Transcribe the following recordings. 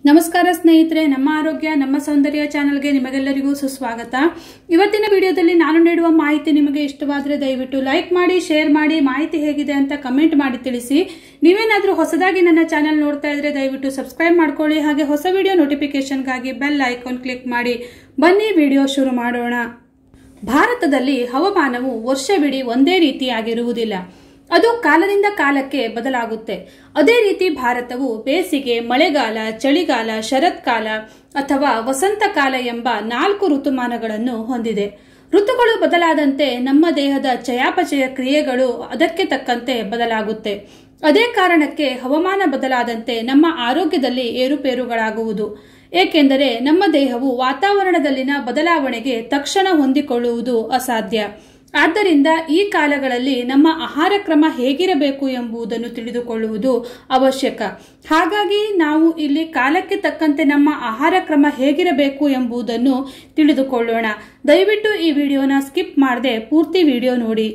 ನಮಸ್ಕಾರ ಸ್ನೇಹಿತರೆ ನಮ್ಮ ಆರೋಗ್ಯ ನಮ್ಮ ಸೌಂದರ್ಯ ಚಾನೆಲ್ಗೆ ನಿಮಗೆಲ್ಲರಿಗೂ ಸುಸ್ವಾಗತ ಇವತ್ತಿನ ವಿಡಿಯೋದಲ್ಲಿ ನಾನು ನೀಡುವ ಮಾಹಿತಿ ನಿಮಗೆ ಇಷ್ಟವಾದರೆ ದಯವಿಟ್ಟು ಲೈಕ್ ಮಾಡಿ ಶೇರ್ ಮಾಡಿ ಮಾಹಿತಿ ಹೇಗಿದೆ ಅಂತ ಕಮೆಂಟ್ ಮಾಡಿ ತಿಳಿಸಿ ನೀವೇನಾದರೂ ಹೊಸದಾಗಿ ನನ್ನ ಚಾನೆಲ್ ನೋಡ್ತಾ ಇದ್ರೆ ದಯವಿಟ್ಟು ಸಬ್ಸ್ಕ್ರೈಬ್ ಮಾಡ್ಕೊಳ್ಳಿ ಹಾಗೆ ಹೊಸ ವಿಡಿಯೋ ನೋಟಿಫಿಕೇಶನ್ಗಾಗಿ ಬೆಲ್ ಐಕಾನ್ ಕ್ಲಿಕ್ ಮಾಡಿ ಬನ್ನಿ ವಿಡಿಯೋ ಶುರು ಮಾಡೋಣ ಭಾರತದಲ್ಲಿ ಹವಾಮಾನವು ವರ್ಷವಿಡೀ ಒಂದೇ ರೀತಿಯಾಗಿರುವುದಿಲ್ಲ ಅದು ಕಾಲದಿಂದ ಕಾಲಕ್ಕೆ ಬದಲಾಗುತ್ತೆ ಅದೇ ರೀತಿ ಭಾರತವು ಬೇಸಿಗೆ ಮಳೆಗಾಲ ಚಳಿಗಾಲ ಶರತ್ಕಾಲ ಅಥವಾ ವಸಂತಕಾಲ ಎಂಬ ನಾಲ್ಕು ಋತುಮಾನಗಳನ್ನು ಹೊಂದಿದೆ ಋತುಗಳು ಬದಲಾದಂತೆ ನಮ್ಮ ದೇಹದ ಚಯಾಪಚಯ ಕ್ರಿಯೆಗಳು ಅದಕ್ಕೆ ತಕ್ಕಂತೆ ಬದಲಾಗುತ್ತೆ ಅದೇ ಕಾರಣಕ್ಕೆ ಹವಾಮಾನ ಬದಲಾದಂತೆ ನಮ್ಮ ಆರೋಗ್ಯದಲ್ಲಿ ಏರುಪೇರುಗಳಾಗುವುದು ಏಕೆಂದರೆ ನಮ್ಮ ದೇಹವು ವಾತಾವರಣದಲ್ಲಿನ ಬದಲಾವಣೆಗೆ ತಕ್ಷಣ ಹೊಂದಿಕೊಳ್ಳುವುದು ಅಸಾಧ್ಯ ಆದ್ದರಿಂದ ಈ ಕಾಲಗಳಲ್ಲಿ ನಮ್ಮ ಆಹಾರ ಕ್ರಮ ಹೇಗಿರಬೇಕು ಎಂಬುದನ್ನು ತಿಳಿದುಕೊಳ್ಳುವುದು ಅವಶ್ಯಕ ಹಾಗಾಗಿ ನಾವು ಇಲ್ಲಿ ಕಾಲಕ್ಕೆ ತಕ್ಕಂತೆ ನಮ್ಮ ಆಹಾರ ಕ್ರಮ ಹೇಗಿರಬೇಕು ಎಂಬುದನ್ನು ತಿಳಿದುಕೊಳ್ಳೋಣ ದಯವಿಟ್ಟು ಈ ವಿಡಿಯೋನ ಸ್ಕಿಪ್ ಮಾಡದೆ ಪೂರ್ತಿ ವಿಡಿಯೋ ನೋಡಿ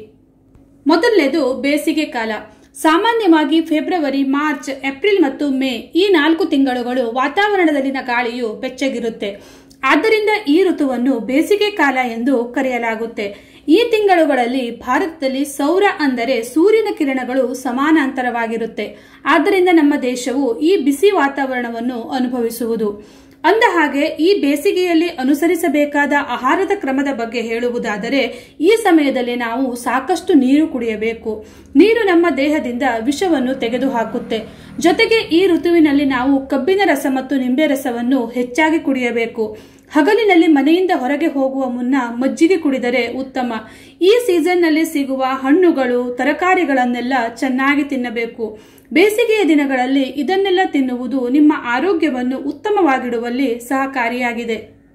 ಮೊದಲನೇದು ಬೇಸಿಗೆ ಕಾಲ ಸಾಮಾನ್ಯವಾಗಿ ಫೆಬ್ರವರಿ ಮಾರ್ಚ್ ಏಪ್ರಿಲ್ ಮತ್ತು ಮೇ ಈ ನಾಲ್ಕು ತಿಂಗಳುಗಳು ವಾತಾವರಣದಲ್ಲಿನ ಗಾಳಿಯು ಬೆಚ್ಚಗಿರುತ್ತೆ ಆದ್ದರಿಂದ ಈ ಋತುವನ್ನು ಬೇಸಿಗೆ ಕಾಲ ಎಂದು ಕರೆಯಲಾಗುತ್ತೆ ಈ ತಿಂಗಳುಗಳಲ್ಲಿ ಭಾರತದಲ್ಲಿ ಸೌರ ಅಂದರೆ ಸೂರ್ಯನ ಕಿರಣಗಳು ಸಮಾನಾಂತರವಾಗಿರುತ್ತೆ ಆದ್ದರಿಂದ ನಮ್ಮ ದೇಶವು ಈ ಬಿಸಿ ವಾತಾವರಣವನ್ನು ಅನುಭವಿಸುವುದು ಅಂದ ಹಾಗೆ ಈ ಬೇಸಿಗೆಯಲ್ಲಿ ಅನುಸರಿಸಬೇಕಾದ ಆಹಾರದ ಕ್ರಮದ ಬಗ್ಗೆ ಹೇಳುವುದಾದರೆ ಈ ಸಮಯದಲ್ಲಿ ನಾವು ಸಾಕಷ್ಟು ನೀರು ಕುಡಿಯಬೇಕು ನೀರು ನಮ್ಮ ದೇಹದಿಂದ ವಿಷವನ್ನು ತೆಗೆದುಹಾಕುತ್ತೆ ಜೊತೆಗೆ ಈ ಋತುವಿನಲ್ಲಿ ನಾವು ಕಬ್ಬಿನ ರಸ ಮತ್ತು ನಿಂಬೆ ರಸವನ್ನು ಹೆಚ್ಚಾಗಿ ಕುಡಿಯಬೇಕು ಹಗಲಿನಲ್ಲಿ ಮನೆಯಿಂದ ಹೊರಗೆ ಹೋಗುವ ಮುನ್ನ ಮಜ್ಜಿಗೆ ಕುಡಿದರೆ ಉತ್ತಮ ಈ ಸೀಸನ್ನಲ್ಲಿ ಸಿಗುವ ಹಣ್ಣುಗಳು ತರಕಾರಿಗಳನ್ನೆಲ್ಲ ಚೆನ್ನಾಗಿ ತಿನ್ನಬೇಕು ಬೇಸಿಗೆಯ ದಿನಗಳಲ್ಲಿ ಇದನ್ನೆಲ್ಲ ತಿನ್ನುವುದು ನಿಮ್ಮ ಆರೋಗ್ಯವನ್ನು ಉತ್ತಮವಾಗಿಡುವಲ್ಲಿ ಸಹಕಾರಿಯಾಗಿದೆ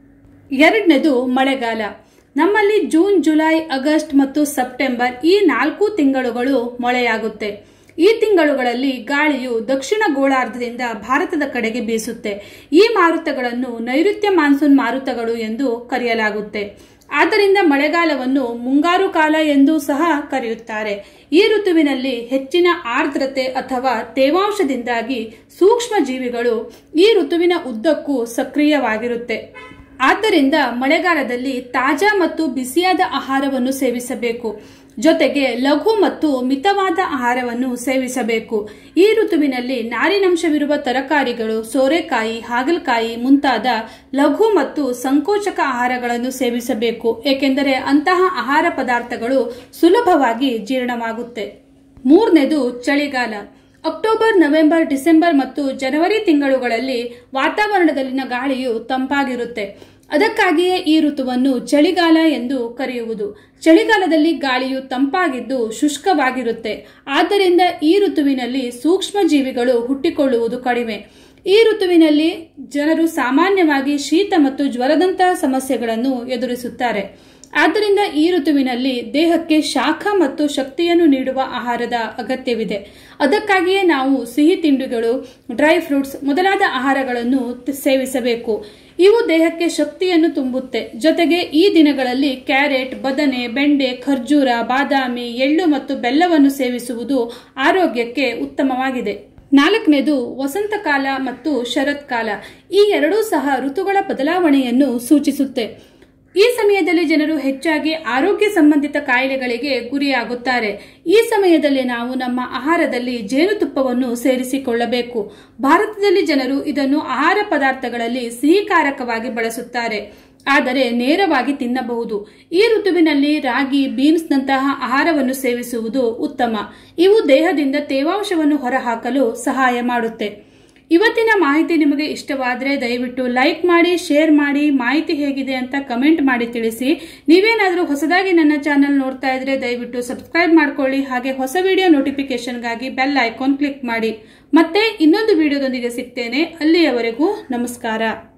ಎರಡನೇದು ಮಳೆಗಾಲ ನಮ್ಮಲ್ಲಿ ಜೂನ್ ಜುಲೈ ಆಗಸ್ಟ್ ಮತ್ತು ಸೆಪ್ಟೆಂಬರ್ ಈ ನಾಲ್ಕು ತಿಂಗಳುಗಳು ಮಳೆಯಾಗುತ್ತೆ ಈ ತಿಂಗಳುಗಳಲ್ಲಿ ಗಾಳಿಯು ದಕ್ಷಿಣ ಗೋಳಾರ್ಧದಿಂದ ಭಾರತದ ಕಡೆಗೆ ಬೀಸುತ್ತೆ ಈ ಮಾರುತಗಳನ್ನು ನೈಋತ್ಯ ಮಾನ್ಸೂನ್ ಮಾರುತಗಳು ಎಂದು ಕರೆಯಲಾಗುತ್ತೆ ಆದ್ದರಿಂದ ಮಳೆಗಾಲವನ್ನು ಮುಂಗಾರು ಕಾಲ ಎಂದು ಸಹ ಕರೆಯುತ್ತಾರೆ ಈ ಋತುವಿನಲ್ಲಿ ಹೆಚ್ಚಿನ ಆರ್ದ್ರತೆ ಅಥವಾ ತೇವಾಂಶದಿಂದಾಗಿ ಸೂಕ್ಷ್ಮ ಜೀವಿಗಳು ಈ ಋತುವಿನ ಉದ್ದಕ್ಕೂ ಸಕ್ರಿಯವಾಗಿರುತ್ತೆ ಆದ್ದರಿಂದ ಮಳೆಗಾಲದಲ್ಲಿ ತಾಜಾ ಮತ್ತು ಬಿಸಿಯಾದ ಆಹಾರವನ್ನು ಸೇವಿಸಬೇಕು ಜೊತೆಗೆ ಲಘು ಮತ್ತು ಮಿತವಾದ ಆಹಾರವನ್ನು ಸೇವಿಸಬೇಕು ಈ ಋತುವಿನಲ್ಲಿ ನಾರಿನಂಶವಿರುವ ತರಕಾರಿಗಳು ಸೋರೆಕಾಯಿ ಹಾಗಲಕಾಯಿ ಮುಂತಾದ ಲಘು ಮತ್ತು ಸಂಕೋಚಕ ಆಹಾರಗಳನ್ನು ಸೇವಿಸಬೇಕು ಏಕೆಂದರೆ ಅಂತಹ ಆಹಾರ ಪದಾರ್ಥಗಳು ಸುಲಭವಾಗಿ ಜೀರ್ಣವಾಗುತ್ತೆ ಮೂರನೇದು ಚಳಿಗಾಲ ಅಕ್ಟೋಬರ್ ನವೆಂಬರ್ ಡಿಸೆಂಬರ್ ಮತ್ತು ಜನವರಿ ತಿಂಗಳುಗಳಲ್ಲಿ ವಾತಾವರಣದಲ್ಲಿನ ಗಾಳಿಯು ತಂಪಾಗಿರುತ್ತೆ ಅದಕ್ಕಾಗಿಯೇ ಈ ಋತುವನ್ನು ಚಳಿಗಾಲ ಎಂದು ಕರೆಯುವುದು ಚಳಿಗಾಲದಲ್ಲಿ ಗಾಳಿಯು ತಂಪಾಗಿದ್ದು ಶುಷ್ಕವಾಗಿರುತ್ತೆ ಆದ್ದರಿಂದ ಈ ಋತುವಿನಲ್ಲಿ ಸೂಕ್ಷ್ಮ ಜೀವಿಗಳು ಹುಟ್ಟಿಕೊಳ್ಳುವುದು ಕಡಿಮೆ ಈ ಋತುವಿನಲ್ಲಿ ಜನರು ಸಾಮಾನ್ಯವಾಗಿ ಶೀತ ಮತ್ತು ಜ್ವರದಂತಹ ಸಮಸ್ಯೆಗಳನ್ನು ಎದುರಿಸುತ್ತಾರೆ ಆದ್ದರಿಂದ ಈ ಋತುವಿನಲ್ಲಿ ದೇಹಕ್ಕೆ ಶಾಖ ಮತ್ತು ಶಕ್ತಿಯನ್ನು ನೀಡುವ ಆಹಾರದ ಅಗತ್ಯವಿದೆ ಅದಕ್ಕಾಗಿಯೇ ನಾವು ಸಿಹಿ ತಿಂಡಿಗಳು ಡ್ರೈ ಫ್ರೂಟ್ಸ್ ಮೊದಲಾದ ಆಹಾರಗಳನ್ನು ಸೇವಿಸಬೇಕು ಇವು ದೇಹಕ್ಕೆ ಶಕ್ತಿಯನ್ನು ತುಂಬುತ್ತೆ ಜೊತೆಗೆ ಈ ದಿನಗಳಲ್ಲಿ ಕ್ಯಾರೆಟ್ ಬದನೆ ಬೆಂಡೆ ಖರ್ಜೂರ ಬಾದಾಮಿ ಎಳ್ಳು ಮತ್ತು ಬೆಲ್ಲವನ್ನು ಸೇವಿಸುವುದು ಆರೋಗ್ಯಕ್ಕೆ ಉತ್ತಮವಾಗಿದೆ ನಾಲ್ಕನೇದು ವಸಂತಕಾಲ ಮತ್ತು ಶರತ್ಕಾಲ ಈ ಎರಡೂ ಸಹ ಋತುಗಳ ಬದಲಾವಣೆಯನ್ನು ಸೂಚಿಸುತ್ತೆ ಈ ಸಮಯದಲ್ಲಿ ಜನರು ಹೆಚ್ಚಾಗಿ ಆರೋಗ್ಯ ಸಂಬಂಧಿತ ಕಾಯಿಲೆಗಳಿಗೆ ಗುರಿಯಾಗುತ್ತಾರೆ ಈ ಸಮಯದಲ್ಲಿ ನಾವು ನಮ್ಮ ಆಹಾರದಲ್ಲಿ ಜೇನುತುಪ್ಪವನ್ನು ಸೇರಿಸಿಕೊಳ್ಳಬೇಕು ಭಾರತದಲ್ಲಿ ಜನರು ಇದನ್ನು ಆಹಾರ ಪದಾರ್ಥಗಳಲ್ಲಿ ಸಿಹಿಕಾರಕವಾಗಿ ಬಳಸುತ್ತಾರೆ ಆದರೆ ನೇರವಾಗಿ ತಿನ್ನಬಹುದು ಈ ಋತುವಿನಲ್ಲಿ ರಾಗಿ ಬೀನ್ಸ್ನಂತಹ ಆಹಾರವನ್ನು ಸೇವಿಸುವುದು ಉತ್ತಮ ಇವು ದೇಹದಿಂದ ತೇವಾಂಶವನ್ನು ಹೊರಹಾಕಲು ಸಹಾಯ ಮಾಡುತ್ತೆ ಇವತ್ತಿನ ಮಾಹಿತಿ ನಿಮಗೆ ಇಷ್ಟವಾದರೆ ದಯವಿಟ್ಟು ಲೈಕ್ ಮಾಡಿ ಶೇರ್ ಮಾಡಿ ಮಾಹಿತಿ ಹೇಗಿದೆ ಅಂತ ಕಮೆಂಟ್ ಮಾಡಿ ತಿಳಿಸಿ ನೀವೇನಾದರೂ ಹೊಸದಾಗಿ ನನ್ನ ಚಾನೆಲ್ ನೋಡ್ತಾ ಇದ್ರೆ ದಯವಿಟ್ಟು ಸಬ್ಸ್ಕ್ರೈಬ್ ಮಾಡ್ಕೊಳ್ಳಿ ಹಾಗೆ ಹೊಸ ವಿಡಿಯೋ ನೋಟಿಫಿಕೇಶನ್ಗಾಗಿ ಬೆಲ್ ಐಕಾನ್ ಕ್ಲಿಕ್ ಮಾಡಿ ಮತ್ತೆ ಇನ್ನೊಂದು ವಿಡಿಯೋದೊಂದಿಗೆ ಸಿಗ್ತೇನೆ ಅಲ್ಲಿಯವರೆಗೂ ನಮಸ್ಕಾರ